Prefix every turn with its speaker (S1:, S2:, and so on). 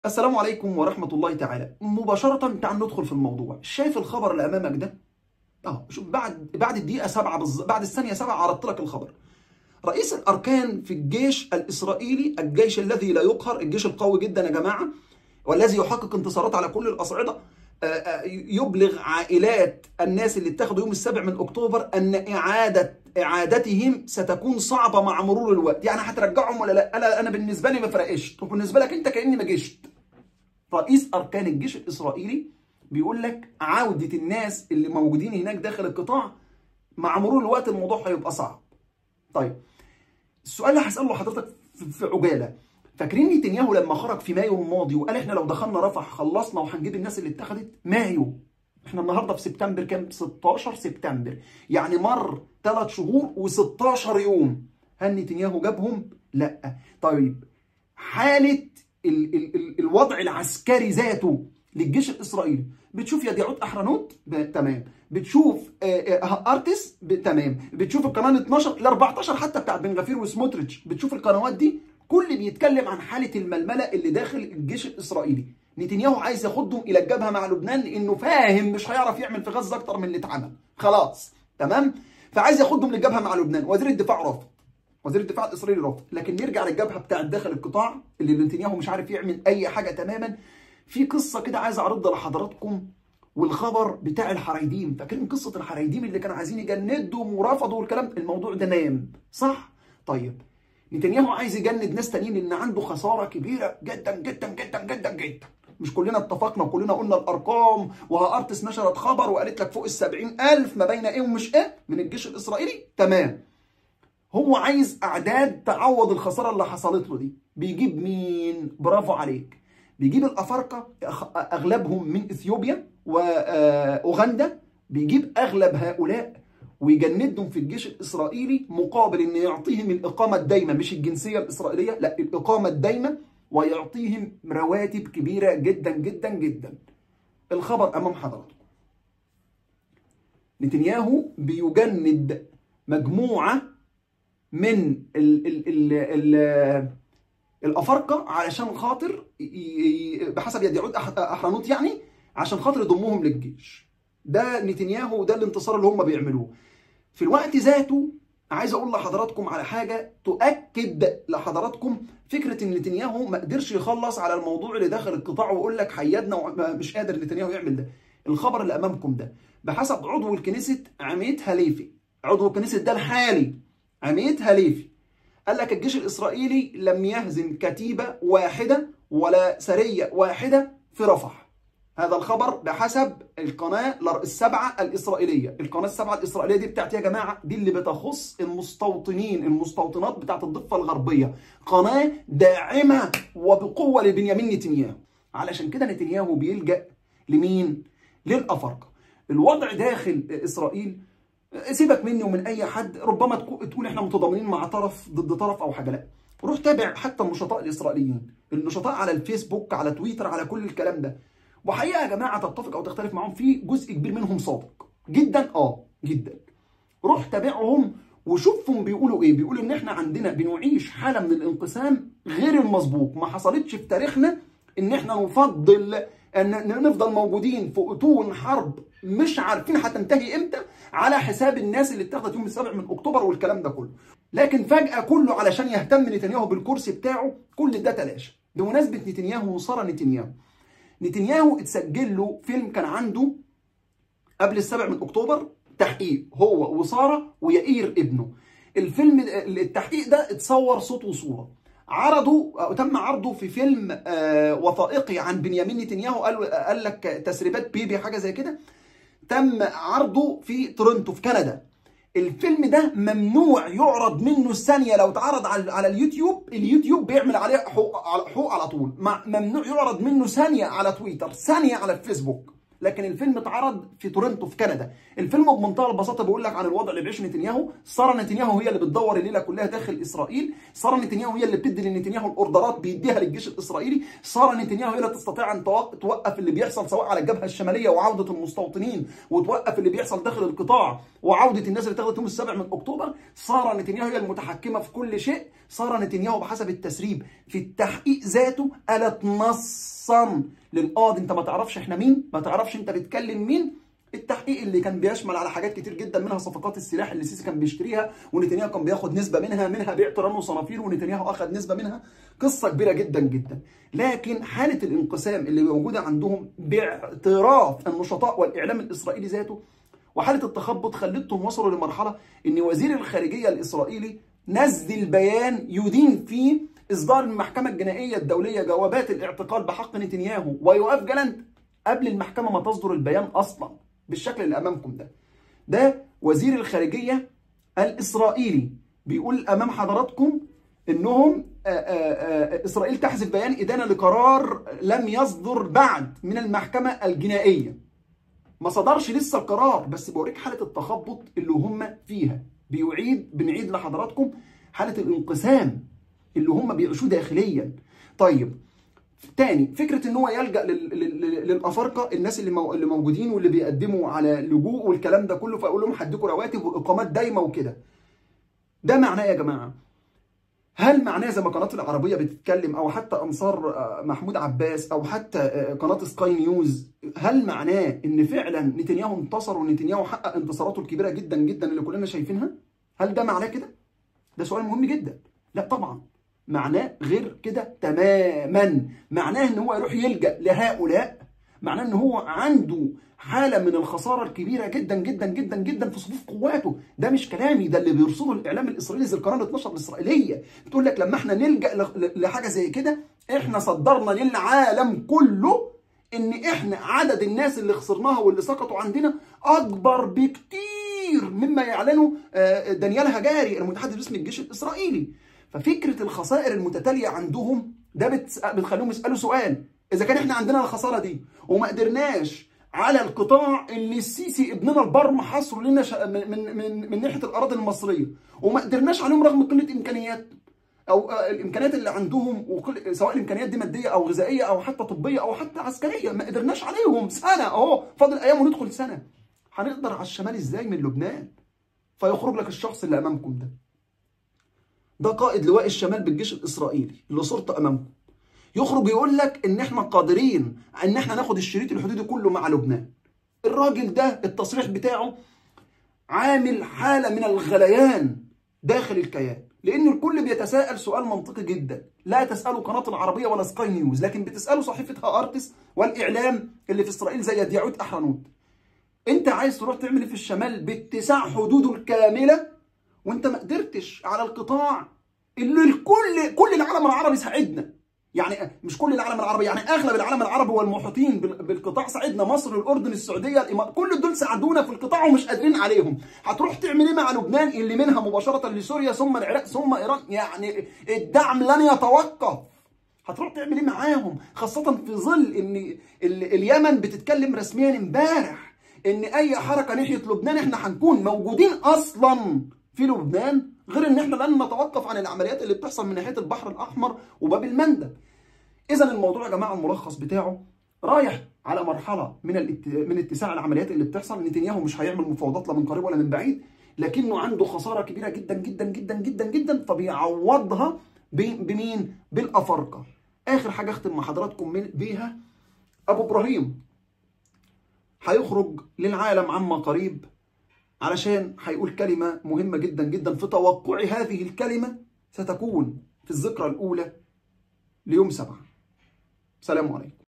S1: السلام عليكم ورحمة الله تعالى مباشرة تعال ندخل في الموضوع شايف الخبر اللي أمامك ده اه شوف بعد بعد الدقيقة سبعة بالظبط بعد الثانية سبعة عرضت لك الخبر رئيس الأركان في الجيش الإسرائيلي الجيش الذي لا يقهر الجيش القوي جدا يا جماعة والذي يحقق انتصارات على كل الأصعدة آه، آه، يبلغ عائلات الناس اللي اتخذوا يوم السابع من أكتوبر أن إعادة إعادتهم ستكون صعبة مع مرور الوقت يعني هترجعهم ولا لا أنا أنا بالنسبة لي ما فرقش وبالنسبة لك أنت كأني ما جيشت رئيس اركان الجيش الاسرائيلي بيقول لك عوده الناس اللي موجودين هناك داخل القطاع مع مرور الوقت الموضوع هيبقى صعب. طيب السؤال اللي هساله لحضرتك في- في عجاله فاكرين نتنياهو لما خرج في مايو الماضي وقال احنا لو دخلنا رفح خلصنا وهنجيب الناس اللي اتخذت مايو احنا النهارده في سبتمبر كام 16 سبتمبر يعني مر 3 شهور و16 يوم هل نتنياهو جابهم لا طيب حاله ال ال ال الوضع العسكري ذاته للجيش الاسرائيلي بتشوف يا ديعود احرنوت ب- تمام بتشوف آه، آه، ارتس ب- تمام بتشوف القناه 12 ل 14 حتى بتاع بن غفير وسموتريتش بتشوف القنوات دي كل بيتكلم عن حاله الململه اللي داخل الجيش الاسرائيلي نتنياهو عايز ياخدهم الى الجبهه مع لبنان لانه فاهم مش هيعرف يعمل في غزه اكتر من اللي اتعمل خلاص تمام فعايز ياخدهم للجبهه مع لبنان وزير الدفاع رافض وزير الدفاع الاسرائيلي رافض لكن نرجع للجبهه بتاعت داخل القطاع اللي نتنياهو مش عارف يعمل اي حاجه تماما في قصه كده عايز اعرضها لحضراتكم والخبر بتاع الحرايديم فاكرين قصه الحرايديم اللي كانوا عايزين يجندوا ورفضوا والكلام الموضوع ده نام صح طيب نتنياهو عايز يجند ناس تانيين لان عنده خساره كبيره جدا جدا جدا جدا جدا مش كلنا اتفقنا وكلنا قلنا الارقام وهارتس نشرت خبر وقالت لك فوق ال ألف ما بين ايه ومش ايه من الجيش الاسرائيلي تمام هو عايز اعداد تعوض الخساره اللي حصلت له دي بيجيب مين برافو عليك بيجيب الافارقه أخ- اغلبهم من اثيوبيا واوغندا بيجيب اغلب هؤلاء ويجندهم في الجيش الاسرائيلي مقابل ان يعطيهم الاقامه الدايمه مش الجنسيه الاسرائيليه لا الاقامه الدايمه ويعطيهم رواتب كبيره جدا جدا جدا الخبر امام حضراتكم نتنياهو بيجند مجموعه من ال ال ال ال الافارقه علشان خاطر ي- ي- بحسب يد يعود أح- احرنوت يعني عشان خاطر يضمهم للجيش ده نتنياهو وده الانتصار اللي هم بيعملوه في الوقت ذاته عايز اقول لحضراتكم على حاجه تؤكد لحضراتكم فكره ان نتنياهو ما قدرش يخلص على الموضوع اللي داخل القطاع ويقول لك حيدنا ومش قادر نتنياهو يعمل ده الخبر اللي امامكم ده بحسب عضو الكنيست عميد هليفي عضو الكنيست ده الحالي عميد هليفي قال لك الجيش الإسرائيلي لم يهزم كتيبة واحدة ولا سرية واحدة في رفح هذا الخبر بحسب القناة السبعة الإسرائيلية القناة السبعة الإسرائيلية دي بتاعت يا جماعة دي اللي بتخص المستوطنين المستوطنات بتاعت الضفة الغربية قناة داعمة وبقوة لبنيامين نتنياهو علشان كده نتنياهو بيلجأ لمين؟ للأفارقة الوضع داخل إسرائيل سيبك مني ومن اي حد ربما تكو- تقول احنا متضامنين مع طرف ضد طرف او حاجه لا روح تابع حتى النشطاء الاسرائيليين النشطاء على الفيسبوك على تويتر على كل الكلام ده وحقيقه يا جماعه تتفق او تختلف معاهم في جزء كبير منهم صادق جدا اه جدا روح تابعهم وشوفهم بيقولوا ايه بيقولوا ان احنا عندنا بنعيش حاله من الانقسام غير المسبوق ما حصلتش في تاريخنا ان احنا نفضل ان إن نفضل موجودين في اتون حرب مش عارفين هتنتهي امتى على حساب الناس اللي اتخذت يوم السابع من اكتوبر والكلام ده كله لكن فجاه كله علشان يهتم نتنياهو بالكرسي بتاعه كل ده تلاشى بمناسبه نتنياهو وساره نتنياهو نتنياهو اتسجل له فيلم كان عنده قبل السابع من اكتوبر تحقيق هو وساره ويائير ابنه الفيلم التحقيق ده اتصور صوت وصوره عرضوا أو تم عرضه في فيلم آه، وثائقي عن بنيامين نتنياهو قال قال لك تسريبات بيبي حاجه زي كده تم عرضه في تورنتو في كندا الفيلم ده ممنوع يعرض منه الثانيه لو اتعرض على على اليوتيوب اليوتيوب بيعمل عليه حقوق على حقوق على طول مع- ممنوع يعرض منه ثانيه على تويتر ثانيه على الفيسبوك لكن الفيلم اتعرض في تورنتو في كندا الفيلم بمنتهى البساطه بيقول لك عن الوضع اللي بيعيشه نتنياهو ساره نتنياهو هي اللي بتدور الليله كلها داخل اسرائيل ساره نتنياهو هي اللي بتدي لنتنياهو الاوردرات بيديها للجيش الاسرائيلي ساره نتنياهو هي اللي تستطيع ان توقف اللي بيحصل سواء على الجبهه الشماليه وعوده المستوطنين وتوقف اللي بيحصل داخل القطاع وعوده الناس اللي اتاخدت يوم السابع من اكتوبر ساره نتنياهو هي المتحكمه في كل شيء ساره نتنياهو بحسب التسريب في التحقيق ذاته قالت نصا للقاضي انت ما تعرفش احنا مين ما تعرفش انت بتكلم مين التحقيق اللي كان بيشمل على حاجات كتير جدا منها صفقات السلاح اللي السيسي كان بيشتريها ونتنياهو كان بياخد نسبه منها منها بيع طيران وصنافير ونتنياهو اخذ نسبه منها قصه كبيره جدا جدا لكن حاله الانقسام اللي موجوده عندهم باعتراف النشطاء والاعلام الاسرائيلي ذاته وحاله التخبط خلتهم وصلوا لمرحله ان وزير الخارجيه الاسرائيلي نزل بيان يدين فيه اصدار المحكمه الجنائيه الدوليه جوابات الاعتقال بحق نتنياهو ويوقف جلنت قبل المحكمه ما تصدر البيان اصلا بالشكل اللي امامكم ده ده وزير الخارجيه الاسرائيلي بيقول امام حضراتكم انهم آآ آآ اسرائيل تحذف بيان ادانه لقرار لم يصدر بعد من المحكمه الجنائيه ما صدرش لسه القرار بس بوريك حاله التخبط اللي هم فيها بيعيد بنعيد لحضراتكم حاله الانقسام اللي هم بيعيشوه داخليا طيب تاني فكره ان هو يلجا للافارقه الناس اللي مو... اللي موجودين واللي بيقدموا على لجوء والكلام ده كله فاقول لهم هديكوا رواتب واقامات دايمه وكده ده معناه يا جماعه هل معناه زي ما قناه العربيه بتتكلم او حتى انصار محمود عباس او حتى قناه سكاي نيوز هل معناه ان فعلا نتنياهو انتصر ونتنياهو حقق انتصاراته الكبيره جدا جدا اللي كلنا شايفينها هل ده معناه كده ده سؤال مهم جدا لا طبعا معناه غير كده تماما معناه ان هو يروح يلجا لهؤلاء معناه ان هو عنده حاله من الخساره الكبيره جدا جدا جدا جدا في صفوف قواته ده مش كلامي ده اللي بيرصده الاعلام الاسرائيلي زي القناه 12 الاسرائيليه بتقول لك لما احنا نلجا لحاجه زي كده احنا صدرنا للعالم كله ان احنا عدد الناس اللي خسرناها واللي سقطوا عندنا اكبر بكتير مما يعلنه دانيال هجاري المتحدث باسم الجيش الاسرائيلي ففكره الخسائر المتتاليه عندهم ده بتخليهم يسالوا سؤال اذا كان احنا عندنا الخساره دي وما قدرناش على القطاع اللي السيسي ابننا البر محاصره لنا من من من ناحيه الاراضي المصريه وما قدرناش عليهم رغم قله امكانيات او الامكانيات اللي عندهم وكل سواء الامكانيات دي ماديه او غذائيه او حتى طبيه او حتى عسكريه ما قدرناش عليهم سنه اهو فاضل ايام وندخل سنه هنقدر على الشمال ازاي من لبنان فيخرج لك الشخص اللي امامكم ده ده قائد لواء الشمال بالجيش الاسرائيلي اللي صورته امامكم يخرج يقول لك ان احنا قادرين ان احنا ناخد الشريط الحدودي كله مع لبنان الراجل ده التصريح بتاعه عامل حاله من الغليان داخل الكيان لان الكل بيتساءل سؤال منطقي جدا لا تساله قناه العربيه ولا سكاي نيوز لكن بتساله صحيفه ارتس والاعلام اللي في اسرائيل زي ديعود احرنوت انت عايز تروح تعمل في الشمال باتساع حدوده الكامله وانت ما قدرتش على القطاع اللي الكل كل العالم العربي ساعدنا يعني مش كل العالم العربي يعني اغلب العالم العربي والمحيطين بالقطاع ساعدنا مصر الاردن السعوديه الامارات كل دول ساعدونا في القطاع ومش قادرين عليهم هتروح تعمل ايه مع لبنان اللي منها مباشره لسوريا ثم العراق ثم ايران يعني الدعم لن يتوقف هتروح تعمل ايه معاهم خاصه في ظل ان اليمن بتتكلم رسميا امبارح ان اي حركه ناحيه لبنان احنا هنكون موجودين اصلا في لبنان غير ان احنا لن نتوقف عن العمليات اللي بتحصل من ناحيه البحر الاحمر وباب المندب. اذا الموضوع يا جماعه الملخص بتاعه رايح على مرحله من الات... من اتساع العمليات اللي بتحصل نتنياهو مش هيعمل مفاوضات لا من قريب ولا من بعيد لكنه عنده خساره كبيره جدا جدا جدا جدا جدا فبيعوضها ب... بمين؟ بالافارقه. اخر حاجه اختم مع حضراتكم بيها ابو ابراهيم هيخرج للعالم عما قريب علشان هيقول كلمة مهمة جدا جدا في توقعي هذه الكلمة ستكون في الذكرى الأولى ليوم سبعة سلام عليكم